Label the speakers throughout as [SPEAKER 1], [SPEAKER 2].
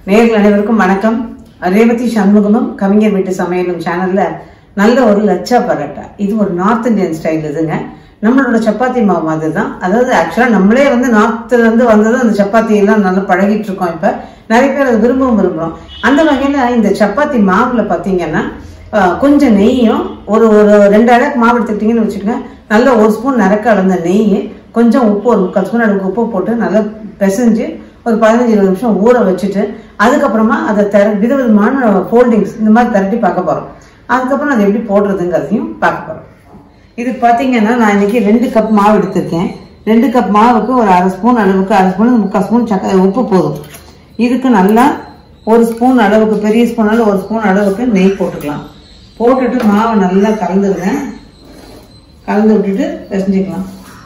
[SPEAKER 1] நேர்கள் அனைவருக்கும் வணக்கம் ரேவதி சண்முகமும் கவிஞர் வீட்டு சமையலும் சேனல்ல நல்ல ஒரு லச்சா பரோட்டா இது ஒரு நார்த் இந்தியன் ஸ்டைல் இதுங்க நம்மளோட சப்பாத்தி மாவு மாதிரி தான் அதாவது ஆக்சுவலா நம்மளே வந்து நார்த்ல இருந்து வந்தது அந்த சப்பாத்தி எல்லாம் நல்லா பழகிட்டு இருக்கோம் இப்ப நிறைய பேர் அதை விரும்பவும் விரும்புறோம் அந்த வகையில இந்த சப்பாத்தி மாவுல பாத்தீங்கன்னா ஆஹ், கொஞ்சம் நெய்யும் ஒரு ஒரு ரெண்டு அடக்கு மாவு எடுத்துக்கிட்டீங்கன்னு வச்சுக்கோங்க நல்ல ஒரு ஸ்பூன் நிறக்க அளந்த நெய் கொஞ்சம் உப்பு ஒரு முக்கால் ஸ்பூன் அளவுக்கு உப்பு போட்டு நல்லா பிசைஞ்சு ஒரு பதினஞ்சு இருபது நிமிஷம் ஊற வச்சுட்டு அதுக்கப்புறமா அதை திர விதவிதமான ஃபோல்டிங்ஸ் இந்த மாதிரி திரட்டி பார்க்க போறோம் அதுக்கப்புறம் அதை எப்படி போடுறதுங்கிறதையும் பார்க்க போறோம் இது பார்த்தீங்கன்னா நான் இன்னைக்கு ரெண்டு கப் மாவு எடுத்திருக்கேன் ரெண்டு கப் மாவுக்கு ஒரு அரை ஸ்பூன் அளவுக்கு அரை ஸ்பூன் முக்கால் ஸ்பூன் சக்க உப்பு போதும் இதுக்கு நல்லா ஒரு ஸ்பூன் அளவுக்கு பெரிய ஸ்பூன் அளவு ஒரு ஸ்பூன் அளவுக்கு நெய் போட்டுக்கலாம் போட்டுட்டு மாவை நல்லா கலந்துருங்க கலந்து விட்டுட்டு பிசைஞ்சிக்கலாம்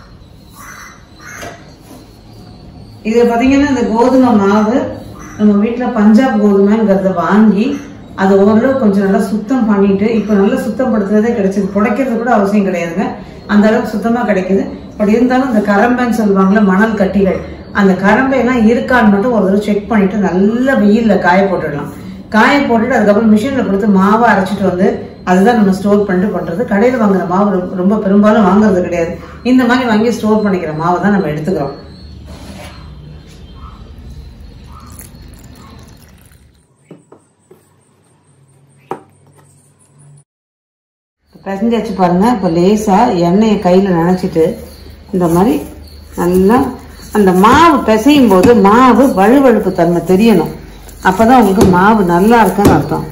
[SPEAKER 1] இது பார்த்தீங்கன்னா இந்த கோதுமை மாவு நம்ம வீட்டில் பஞ்சாப் கோதுமைங்கிறத வாங்கி அதை ஓரளவு கொஞ்சம் நல்லா சுத்தம் பண்ணிட்டு இப்போ நல்லா சுத்தப்படுத்துறதே கிடைச்சது புடைக்கிறது கூட அவசியம் கிடையாதுங்க அந்த அளவுக்கு சுத்தமாக கிடைக்குது பட் இருந்தாலும் இந்த கரம்பைன்னு சொல்லுவாங்கல்ல மணல் கட்டிகள் அந்த கரம்பை எல்லாம் இருக்கான்னு மட்டும் ஒரு தடவை செக் பண்ணிட்டு நல்லா வெயில்ல காய போட்டுடலாம் காய போட்டுட்டு அதுக்கப்புறம் மிஷினில் கொடுத்து மாவை அரைச்சிட்டு வந்து அதுதான் நம்ம ஸ்டோர் பண்ணிட்டு பண்றது கடையில் வாங்குற மாவு ரொம்ப- ரொம்ப பெரும்பாலும் வாங்குறது கிடையாது இந்த மாதிரி வாங்கி ஸ்டோர் பண்ணிக்கிற மாவை தான் நம்ம எடுத்துக்கிறோம் பிசைஞ்சாச்சு பாருங்க இப்போ லேசா எண்ணெயை கையில் நினச்சிட்டு இந்த மாதிரி நல்லா அந்த மாவு பிசையும் போது மாவு வழுவழுப்பு தன்மை தெரியணும் அப்பதான் உங்களுக்கு மாவு நல்லா இருக்குன்னு அர்த்தம்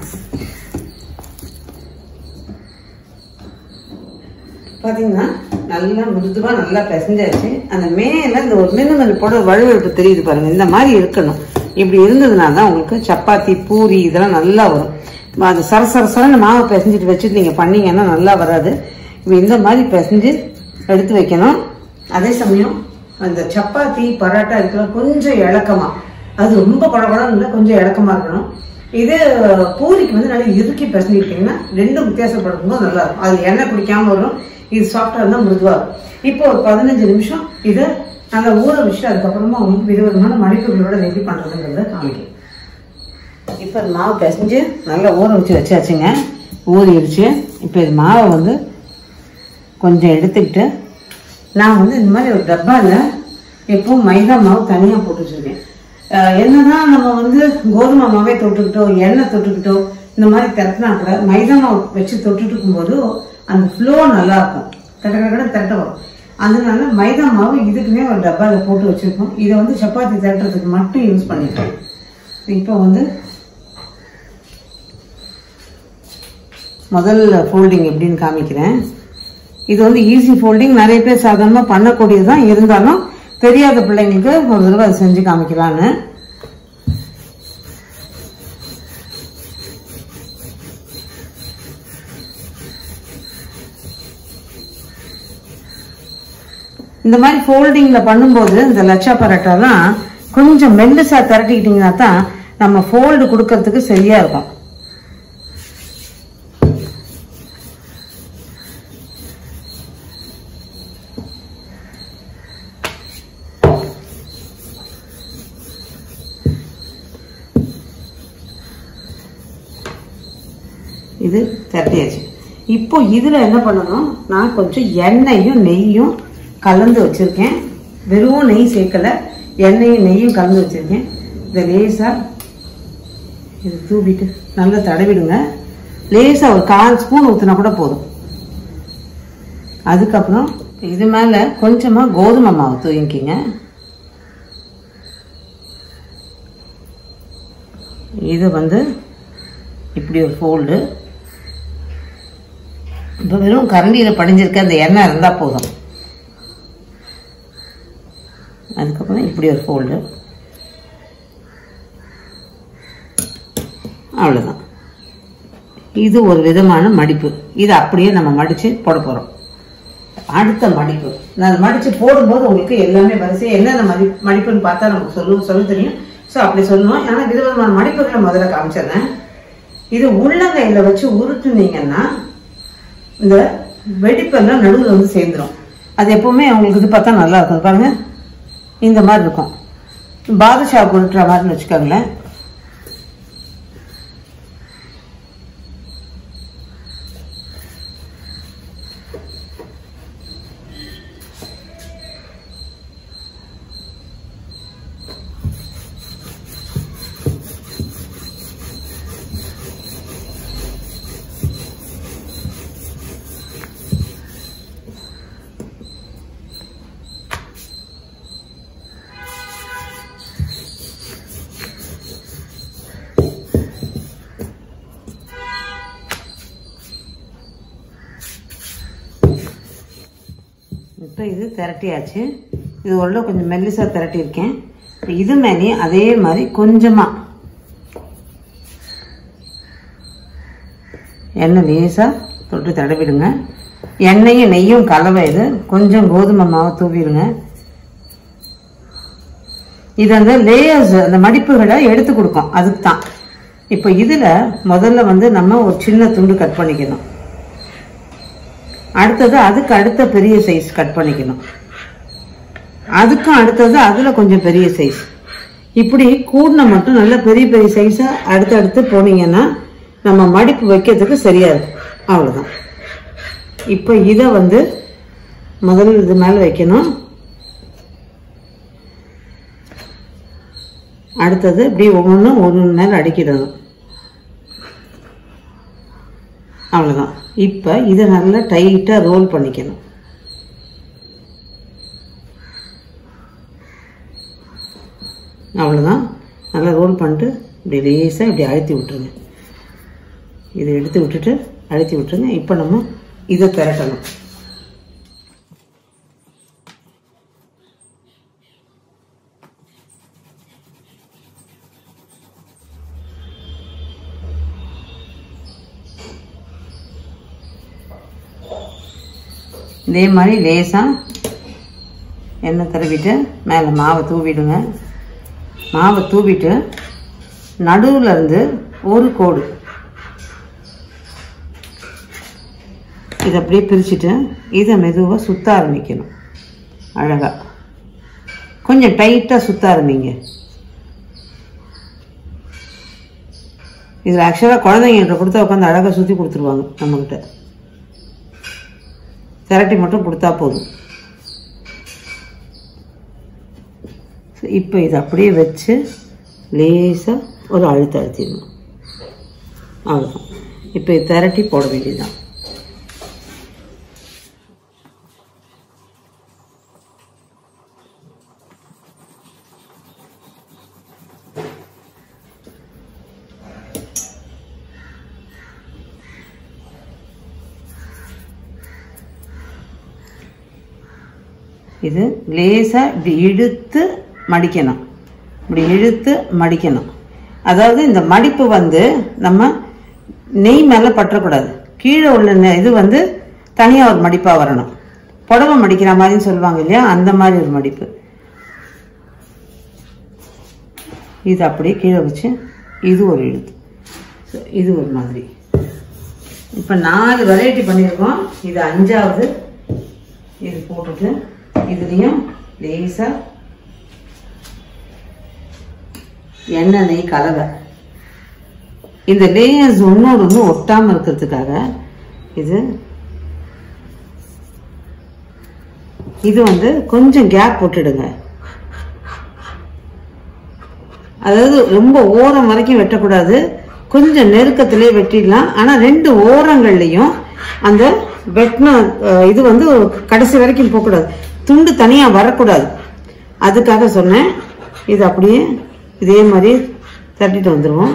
[SPEAKER 1] பாத்தீங்கன்னா நல்லா மிருதுவா நல்லா பிசைஞ்சாச்சு அந்த மேல இந்த ஒரு மினுமில் போட வழுவழுப்பு தெரியுது பாருங்க இந்த மாதிரி இருக்கணும் இப்படி இருந்ததுனா தான் உங்களுக்கு சப்பாத்தி பூரி இதெல்லாம் நல்லா வரும் அது சர சர சரன்னு மாவு பிசைஞ்சிட்டு வச்சுட்டு நீங்க பண்ணீங்கன்னா நல்லா வராது இப்போ இந்த மாதிரி பிசைஞ்சு எடுத்து வைக்கணும் அதே சமயம் அந்த சப்பாத்தி பரோட்டா இருக்கலாம் கொஞ்சம் இளக்கமா அது ரொம்ப குழகுழன்னு இல்லை கொஞ்சம் இளக்கமா இருக்கணும் இது பூரிக்கு வந்து நல்லா இறுக்கி பிசைஞ்சிக்கிட்டீங்கன்னா ரெண்டும் வித்தியாசப்படும் போது நல்லா இருக்கும் அது எண்ணெய் குடிக்காம வரும் இது சாஃப்டா இருந்தா மிருதுவா இருக்கும் இப்போ ஒரு பதினஞ்சு நிமிஷம் இதை நல்லா ஊற வச்சுட்டு அதுக்கப்புறமா உங்களுக்கு விதவிதமான மடிப்புகளோட ரெடி பண்றதுங்கிறத காமிக்கும் இப்போ இது மாவு பிசைஞ்சு நல்லா ஊற வச்சு வச்சாச்சுங்க ஊறிடுச்சு இப்போ இது மாவை வந்து கொஞ்சம் எடுத்துக்கிட்டு நான் வந்து இந்த மாதிரி ஒரு டப்பாவில் எப்பவும் மைதா மாவு தனியாக போட்டு வச்சுருக்கேன் அஹ் என்னதான் நம்ம வந்து கோதுமை மாவே தொட்டுக்கிட்டோ எண்ணெய் தொட்டுக்கிட்டோ இந்த மாதிரி திரட்டினா கூட மைதா மாவு வச்சு தொட்டுட்டு இருக்கும்போது அந்த ஃப்ளோ நல்லா இருக்கும் கட்ட கட்ட கட்ட திரட்ட வரும் அதனால மைதா மாவு இதுக்குன்னே ஒரு டப்பாவில் போட்டு வச்சிருக்கோம் இதை வந்து சப்பாத்தி திரட்டுறதுக்கு மட்டும் யூஸ் பண்ணிட்டோம் இப்போ வந்து முதல் ஃபோல்டிங் எப்படின்னு காமிக்கிறேன் இது வந்து ஈஸி ஃபோல்டிங் நிறைய பேர் சாதாரணமாக பண்ணக்கூடியது தான் இருந்தாலும் தெரியாத பிள்ளைங்களுக்கு ஒரு தடவை அதை செஞ்சு காமிக்கலான்னு இந்த மாதிரி ஃபோல்டிங்ல பண்ணும்போது இந்த லட்சா பரோட்டாலாம் கொஞ்சம் மெல்லுசா திரட்டிக்கிட்டீங்கன்னா தான் நம்ம ஃபோல்டு கொடுக்கறதுக்கு சரியா இருக்கும் இது திரட்டியாச்சு இப்போ இதுல என்ன பண்ணணும் நான் கொஞ்சம் எண்ணெயும் நெய்யும் கலந்து வச்சிருக்கேன் வெறும் நெய் சேர்க்கல எண்ணெயும் நெய்யும் கலந்து வச்சிருக்கேன் இதை லேசா இது தூவிட்டு நல்லா தடவிடுங்க லேசா ஒரு கால் ஸ்பூன் ஊற்றினா கூட போதும் அதுக்கப்புறம் இது மேல கொஞ்சமா கோதுமை மாவு தூங்கிக்கிங்க இது வந்து இப்படி ஒரு ஃபோல்டு இப்போ வெறும் கரண்டியில் படிஞ்சிருக்க அந்த எண்ணெய் இருந்தால் போதும் அதுக்கப்புறம் இப்படி ஒரு ஃபோல்டு அவ்வளோதான் இது ஒரு விதமான மடிப்பு இது அப்படியே நம்ம மடித்து போட போகிறோம் அடுத்த மடிப்பு நான் மடித்து போடும்போது உங்களுக்கு எல்லாமே வரிசையாக என்னென்ன மடி மடிப்புன்னு பார்த்தா நமக்கு சொல்ல சொல்ல தெரியும் ஸோ அப்படி சொல்லணும் ஆனால் விதவிதமான மடிப்புகளை முதல்ல காமிச்சிடுறேன் இது உள்ளங்கையில் வச்சு உருட்டுனீங்கன்னா இந்த வெடிப்பெல்லாம் நடுவில் வந்து சேர்ந்துரும் அது எப்பவுமே உங்களுக்கு இது பார்த்தா நல்லா இருக்கும் பாருங்க இந்த மாதிரி இருக்கும் பாதுஷா உருட்டுற மாதிரி வச்சுக்கோங்களேன் இப்போ இது திரட்டியாச்சு இது ஓரளவு கொஞ்சம் மெல்லிசா திரட்டியிருக்கேன் இப்போ இது மேலேயும் அதே மாதிரி கொஞ்சமாக எண்ணெய் லேசாக தொட்டு தடவிடுங்க எண்ணெயும் நெய்யும் கலவை இது கொஞ்சம் கோதுமை மாவை தூவிடுங்க இது அந்த லேயர்ஸ் அந்த மடிப்புகளை எடுத்து கொடுக்கும் அதுக்கு தான் இப்போ இதில் முதல்ல வந்து நம்ம ஒரு சின்ன துண்டு கட் பண்ணிக்கணும் அடுத்தது அதுக்கு அடுத்த பெரிய சைஸ் கட் பண்ணிக்கணும் அதுக்கும் அடுத்தது அதில் கொஞ்சம் பெரிய சைஸ் இப்படி கூடின மட்டும் நல்ல பெரிய பெரிய சைஸாக அடுத்தடுத்து போனீங்கன்னா நம்ம மடிப்பு வைக்கிறதுக்கு சரியா இருக்கும் அவ்வளோதான் இப்போ இதை வந்து முதல்ல இது மேலே வைக்கணும் அடுத்தது இப்படி ஒவ்வொன்றும் ஒரு மணி நேரம் அடிக்கிடணும் அவ்வளோதான் இப்போ இதை நல்லா டைட்டாக ரோல் பண்ணிக்கணும் அவ்வளோதான் நல்லா ரோல் பண்ணிட்டு இப்படி லேசாக இப்படி அழுத்தி விட்டுருங்க இதை எடுத்து விட்டுட்டு அழுத்தி விட்டுருங்க இப்போ நம்ம இதை திரட்டணும் இதே மாதிரி லேசாக எண்ணெய் தடவிட்டு மேலே மாவை தூவிடுங்க மாவை தூவிட்டு நடுவில் இருந்து ஒரு கோடு இதை அப்படியே பிரிச்சுட்டு இதை மெதுவாக சுத்த ஆரம்பிக்கணும் அழகாக கொஞ்சம் டைட்டாக சுத்த ஆரம்பிங்க இதில் ஆக்சுவலாக குழந்தைங்கள்ட்ட கொடுத்தா உட்காந்து அழகாக சுற்றி கொடுத்துருவாங்க நம்மக்கிட்ட திரட்டி மட்டும் கொடுத்தா போதும் இப்போ இதை அப்படியே வச்சு லேசாக ஒரு அழுத்த அழுத்திடணும் அவ்வளோதான் இப்போ இது திரட்டி போட வேண்டியதுதான் இது லேசாக இப்படி இழுத்து மடிக்கணும் இப்படி இழுத்து மடிக்கணும் அதாவது இந்த மடிப்பு வந்து நம்ம நெய் மேலே பற்றக்கூடாது கீழே உள்ள நெ- இது வந்து தனியாக ஒரு மடிப்பாக வரணும் புடவை மடிக்கிற மாதிரின்னு சொல்லுவாங்க இல்லையா அந்த மாதிரி ஒரு மடிப்பு இது அப்படியே கீழே வச்சு இது ஒரு இழுத்து So, இது ஒரு மாதிரி இப்போ நாலு வெரைட்டி பண்ணியிருக்கோம் இது அஞ்சாவது இது போட்டுட்டு இதுலேயும் லேசாக எண்ணெய் நெய் கலவை இந்த லேயர்ஸ் ஒன்னோடு ஒன்று ஒட்டாமல் இருக்கிறதுக்காக இது இது வந்து கொஞ்சம் கேப் போட்டுடுங்க அதாவது ரொம்ப ஓரம் வரைக்கும் வெட்டக்கூடாது கொஞ்சம் நெருக்கத்திலே வெட்டிடலாம் ஆனால் ரெண்டு ஓரங்கள்லையும் அந்த வெட்டின அஹ், இது வந்து கடைசி வரைக்கும் போகக்கூடாது துண்டு தனியாக வரக்கூடாது அதுக்காக சொன்னேன் இது அப்படியே இதே மாதிரி தட்டிட்டு வந்துடுவோம்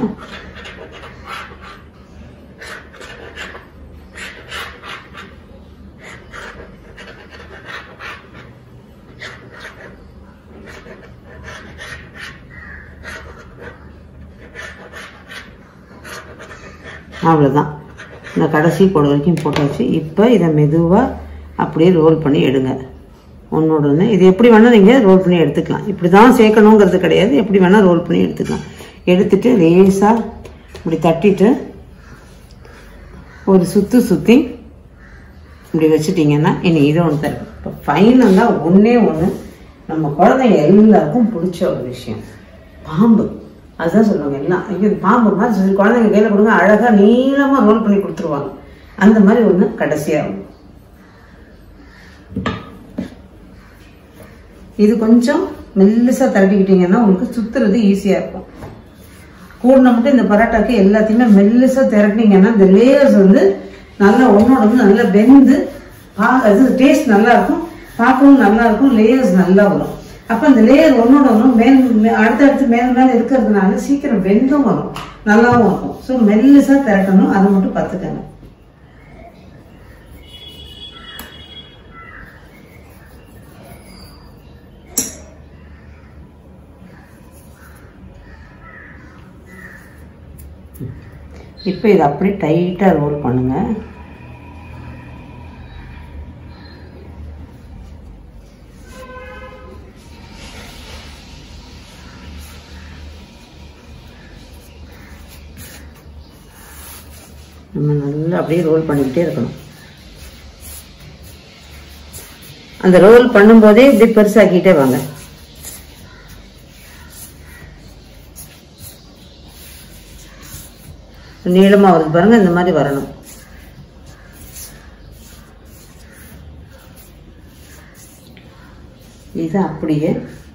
[SPEAKER 1] அவ்வளோதான் இந்த கடைசி போட வரைக்கும் போட்டாச்சு இப்போ இதை மெதுவாக அப்படியே ரோல் பண்ணி எடுங்க ஒன்றோட ஒன்று இது எப்படி வேணால் நீங்கள் ரோல் பண்ணி எடுத்துக்கலாம் இப்படி தான் சேர்க்கணுங்கிறது கிடையாது எப்படி வேணால் ரோல் பண்ணி எடுத்துக்கலாம் எடுத்துட்டு லேசாக இப்படி தட்டிட்டு ஒரு சுற்று சுற்றி இப்படி வச்சுட்டிங்கன்னா இனி இதை ஒன்று தரும் இப்போ ஃபைனலாக ஒன்றே ஒன்று நம்ம குழந்தைங்க எல்லாருக்கும் பிடிச்ச ஒரு விஷயம் பாம்பு அதுதான் சொல்லுவாங்க எல்லாம் ஐயோ இது பாம்பு மாதிரி சொல்லி குழந்தைங்க கையில் கொடுங்க அழகாக நீளமாக ரோல் பண்ணி கொடுத்துருவாங்க அந்த மாதிரி ஒன்று கடைசியாக இது கொஞ்சம் மெல்லிசா திரட்டிக்கிட்டீங்கன்னா உங்களுக்கு சுத்துறது ஈஸியாக இருக்கும் கூடின மட்டும் இந்த பரோட்டாக்கு எல்லாத்தையுமே மெல்லிசா திரட்டினீங்கன்னா இந்த லேயர்ஸ் வந்து நல்லா ஒன்னோட ஒன்று நல்லா வெந்து பா அது டேஸ்ட் நல்லா இருக்கும் பார்க்கவும் நல்லா இருக்கும் லேயர்ஸ் நல்லா வரும் அப்போ இந்த லேயர் ஒன்னோட ஒன்று மேல் மே- அடுத்தடுத்து மேல மேல இருக்கிறதுனால சீக்கிரம் வெந்தும் வரும் நல்லாவும் இருக்கும் ஸோ மெல்லிசா திரட்டணும் அதை மட்டும் பார்த்துக்கங்க இப்போ இதை அப்படியே டைட்டாக ரோல் பண்ணுங்க நம்ம நல்லா அப்படியே ரோல் பண்ணிக்கிட்டே இருக்கணும் அந்த ரோல் பண்ணும்போதே இப்படி பெருசாக்கிட்டே வாங்க நீளமா வருது பாருங்க இந்த மாதிரி வரணும் இது அப்படியே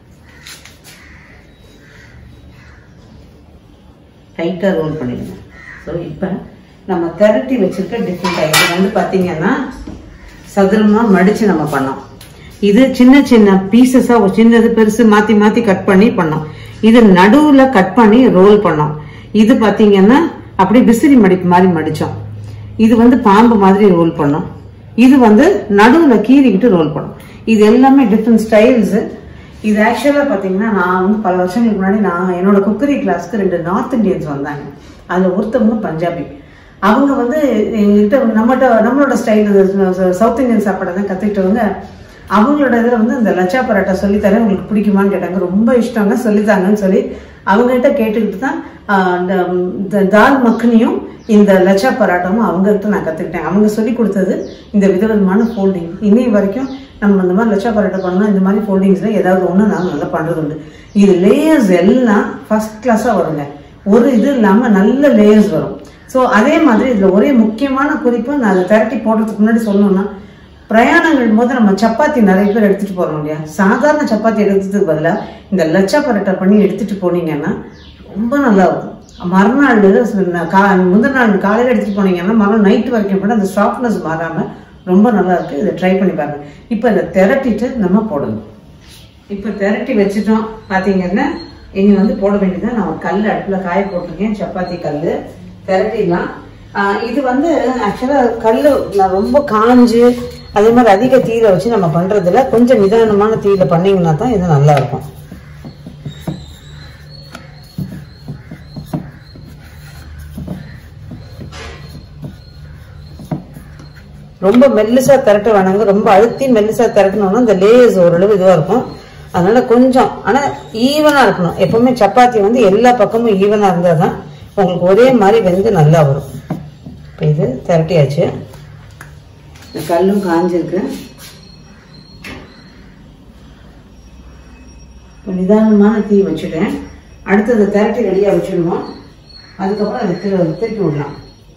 [SPEAKER 1] டைட்டாக ரோல் பண்ணிடுங்க ஸோ இப்போ நம்ம திரட்டி வச்சிருக்க டிஃப்ரெண்ட் டைப் வந்து பார்த்தீங்கன்னா சதுரமாக மடித்து நம்ம பண்ணோம் இது சின்ன சின்ன பீசஸாக ஒரு சின்னது பெருசு மாற்றி மாற்றி கட் பண்ணி பண்ணோம் இது நடுவில் கட் பண்ணி ரோல் பண்ணோம் இது பார்த்தீங்கன்னா அப்படியே விசிறி மடிப்பு மாதிரி மடித்தோம் இது வந்து பாம்பு மாதிரி ரோல் பண்ணோம் இது வந்து நடுவில் கீறிக்கிட்டு ரோல் பண்ணோம் இது எல்லாமே டிஃப்ரெண்ட் ஸ்டைல்ஸு இது ஆக்சுவலாக பார்த்தீங்கன்னா நான் வந்து பல வருஷங்களுக்கு முன்னாடி நான் என்னோட குக்கரி கிளாஸ்க்கு ரெண்டு நார்த் இந்தியன்ஸ் வந்தாங்க அதில் ஒருத்தவங்க பஞ்சாபி அவங்க வந்து எங்ககிட்ட நம்மகிட்ட நம்மளோட ஸ்டைல் சவுத் இந்தியன் சாப்பாடை தான் கற்றுக்கிட்டவங்க அவங்களோட இதில் வந்து இந்த லச்சா பரோட்டா சொல்லித்தரேன் உங்களுக்கு பிடிக்குமான்னு கேட்டாங்க ரொம்ப இஷ்டங்க சொல்லித்தாங்கன்னு சொல்லி அவங்ககிட்ட கேட்டுக்கிட்டு தான் ஆஹ், இந்த இந்த தால் மக்னியும் இந்த லச்சா பரோட்டாவும் அவங்ககிட்ட நான் கற்றுக்கிட்டேன் அவங்க சொல்லி கொடுத்தது இந்த விதவிதமான ஃபோல்டிங் இன்னி வரைக்கும் நம்ம இந்த மாதிரி லச்சா பரோட்டா பண்ணோம் இந்த மாதிரி ஃபோல்டிங்ஸில் ஏதாவது ஒன்று நான் நல்லா பண்ணுறது உண்டு இது லேயர்ஸ் எல்லாம் ஃபர்ஸ்ட் கிளாஸாக வருங்க ஒரு இது இல்லாமல் நல்ல லேயர்ஸ் வரும் ஸோ அதே மாதிரி இதில் ஒரே முக்கியமான குறிப்பு நான் அதை திரட்டி போடுறதுக்கு முன்னாடி சொல்லணும்னா பிரயாணங்கள் போது நம்ம சப்பாத்தி நிறைய பேர் எடுத்துட்டு போறோம் இல்லையா சாதாரண சப்பாத்தி எடுத்ததுக்கு பதிலாக இந்த லச்சா பரோட்டா பண்ணி எடுத்துட்டு போனீங்கன்னா ரொம்ப நல்லா இருக்கும் மறுநாள் இது ந- கா முந்தின நாள் காலையில் எடுத்துட்டு போனீங்கன்னா மறுநாள் நைட் வரைக்கும் கூட அந்த சாஃப்ட்னஸ் மாறாம ரொம்ப நல்லா இருக்கு இதை ட்ரை பண்ணி பாருங்க இப்போ இதை திரட்டிட்டு நம்ம போடணும் இப்போ திரட்டி வச்சுட்டோம் பார்த்தீங்கன்னா இனி வந்து போட வேண்டியது நான் ஒரு கல் அடுப்பில் காய போட்டிருக்கேன் சப்பாத்தி கல் திரட்டிடலாம் ஆஹ் இது வந்து ஆக்சுவலாக கல் நான் ரொம்ப காஞ்சு அதே மாதிரி அதிக தீயில வச்சு நம்ம பண்றதுல கொஞ்சம் நிதானமான தீயில பண்ணீங்கன்னா தான் இது நல்லா இருக்கும் ரொம்ப மெல்லிசா திரட்ட வேணாங்க ரொம்ப அழுத்தி மெல்லிசா திரட்டணும்னா இந்த லேயர்ஸ் ஓரளவு இதுவா இருக்கும் அதனால கொஞ்சம் ஆனா ஈவனா இருக்கணும் எப்பவுமே சப்பாத்தி வந்து எல்லா பக்கமும் ஈவனா இருந்தா தான் உங்களுக்கு ஒரே மாதிரி வெந்து நல்லா வரும் இப்போ இது திரட்டியாச்சு இந்த கல்லும் காஞ்சிருக்கு இப்போ நிதானமான தீ வச்சுட்டேன் அடுத்து அதை திரட்டி ரெடியாக வச்சிடுவோம் அதுக்கப்புறம் அதை திரு- திருப்பி விடலாம்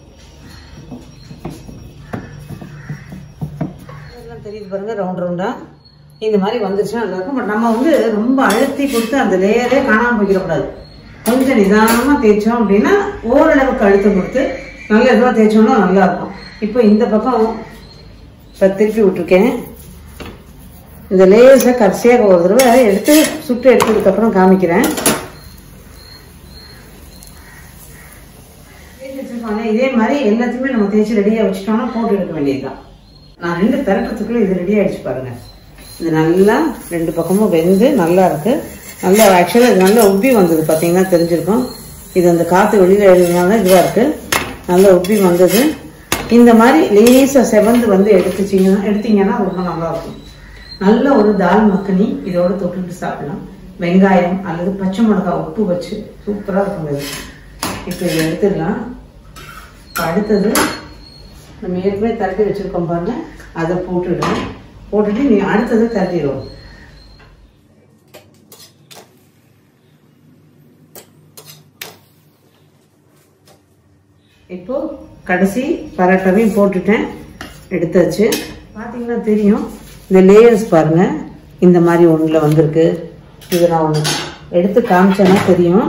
[SPEAKER 1] இதெல்லாம் தெரியுது பாருங்க ரவுண்ட் ரவுண்டா இந்த மாதிரி வந்துச்சுன்னா நல்லா இருக்கும் பட் நம்ம வந்து ரொம்ப அழுத்தி கொடுத்து அந்த லேயரே காணாம போய்க்கிடக்கூடாது கொஞ்சம் நிதானமா தேய்ச்சோம் அப்படின்னா ஓரளவுக்கு அழுத்தம் கொடுத்து நல்ல இதுவா தேய்ச்சோம்னா நல்லா இருக்கும் இப்போ இந்த பக்கம் இப்போ திருப்பி விட்டுருக்கேன் இந்த லேயர்ஸை கடைசியாக ஒரு தடவை எடுத்து சுட்டு எடுத்ததுக்கு அப்புறம் காமிக்கிறேன் தேய்ச்சி வச்சிருப்பாங்க. இதே மாதிரி எல்லாத்தையுமே நம்ம தேய்ச்சி ரெடியாக வச்சுட்டோம்னா போட்டு எடுக்க வேண்டியதுதான் நான் ரெண்டு திரட்டத்துக்குள்ள இது ரெடி ஆயிடுச்சு பாருங்க இது நல்லா ரெண்டு பக்கமும் வெந்து நல்லா இருக்கு நல்லா ஆக்சுவலாக இது நல்லா உப்பி வந்தது பார்த்தீங்கன்னா தெரிஞ்சிருக்கும் இது அந்த காற்று வெளியில் எழுதினால இதுவாக இருக்கு நல்லா உப்பி வந்தது இந்த மாதிரி லேசாக செவந்து வந்து எடுத்துச்சிங்கன்னா எடுத்தீங்கன்னா ரொம்ப நல்லா இருக்கும் நல்ல ஒரு தால் மக்கனி இதோட தொட்டுட்டு சாப்பிடலாம் வெங்காயம் அல்லது பச்சை மிளகாய் உப்பு வச்சு சூப்பராக இருக்கும் இது இப்போ இதை எடுத்துடலாம் இப்ப அடுத்தது நம்ம ஏற்கனவே திரட்டி வச்சிருக்கோம் பாருங்க அதை போட்டுடுறோம் போட்டுட்டு நீ அடுத்ததை திரட்டிடுவோம் இப்போ கடைசி பரோட்டாவையும் போட்டுட்டேன் எடுத்தாச்சு பார்த்தீங்கன்னா தெரியும் இந்த லேயர்ஸ் பாருங்க இந்த மாதிரி ஒன்றில் வந்திருக்கு இது நான் ஒன்று எடுத்து காமிச்சேன்னா தெரியும்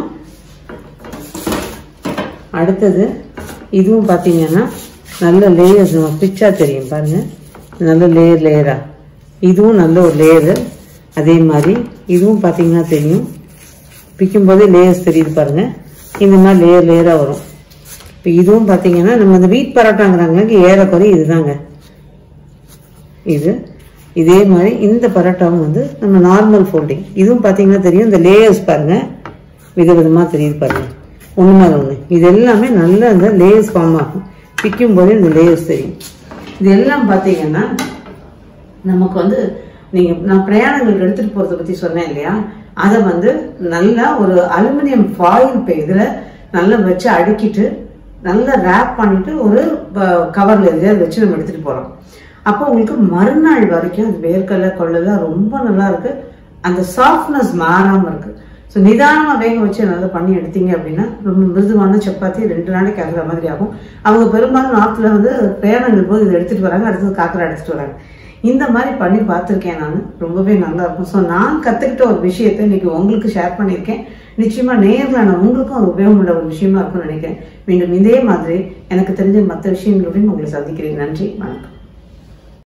[SPEAKER 1] அடுத்தது இதுவும் பார்த்தீங்கன்னா நல்ல லேயர்ஸ் நம்ம பிச்சா தெரியும் பாருங்க நல்ல லேயர் லேயரா இதுவும் நல்ல ஒரு லேயரு அதே மாதிரி இதுவும் பார்த்தீங்கன்னா தெரியும் பிக்கும் போதே லேயர்ஸ் தெரியுது பாருங்க இந்த மாதிரி லேயர் லேயராக வரும் இப்போ இதுவும் பார்த்தீங்கன்னா நம்ம அந்த வீட் பரோட்டாங்கிறாங்க ஏறக்குறை இதுதாங்க இது இதே மாதிரி இந்த பரோட்டாவும் வந்து நம்ம நார்மல் ஃபோல்டிங் இதுவும் பார்த்தீங்கன்னா தெரியும் இந்த லேயர்ஸ் பாருங்க விதவிதமாக தெரியுது பாருங்க ஒன்று மேலே ஒன்று இது எல்லாமே நல்ல அந்த லேயர்ஸ் ஃபார்ம் ஆகும் பிக்கும் போதே இந்த லேயர்ஸ் தெரியும் இது எல்லாம் பார்த்தீங்கன்னா நமக்கு வந்து நீங்க நான் பிரயாணங்களுக்கு எடுத்துட்டு போறதை பத்தி சொன்னேன் இல்லையா அதை வந்து நல்லா ஒரு அலுமினியம் ஃபாயில் இதுல நல்லா வச்சு அடுக்கிட்டு நல்லா ரேப் பண்ணிட்டு ஒரு கவர்ல எதையாவது வச்சு நம்ம எடுத்துட்டு போறோம் அப்போ உங்களுக்கு மறுநாள் வரைக்கும் அது வேர்க்கடலை கொள்ளலாம் ரொம்ப நல்லா இருக்கு அந்த சாஃப்ட்னஸ் மாறாம இருக்கு ஸோ நிதானமா வேக வச்சு நல்லா பண்ணி எடுத்தீங்க அப்படின்னா ரொம்ப மிருதுவான சப்பாத்தி ரெண்டு நாளைக்கு ஆகிற மாதிரி ஆகும் அவங்க பெரும்பாலும் நாட்டில் வந்து பிரயாணங்கள் போது இதை எடுத்துட்டு வராங்க அடுத்தது காக்கரை எடுத்துட்டு வராங்க இந்த மாதிரி பண்ணி பார்த்துருக்கேன் நான் ரொம்பவே நல்லா இருக்கும் ஸோ நான் கற்றுக்கிட்ட ஒரு விஷயத்தை இன்னைக்கு உங்களுக்கு ஷேர் பண்ணியிருக்கேன் நிச்சயமா நேரில் நான் உங்களுக்கும் அது உபயோகமுள்ள ஒரு விஷயமா இருக்கும்னு நினைக்கிறேன் மீண்டும் இதே மாதிரி எனக்கு தெரிஞ்ச மற்ற விஷயங்களோடையும் உங்களை சந்திக்கிறேன் நன்றி வணக்கம்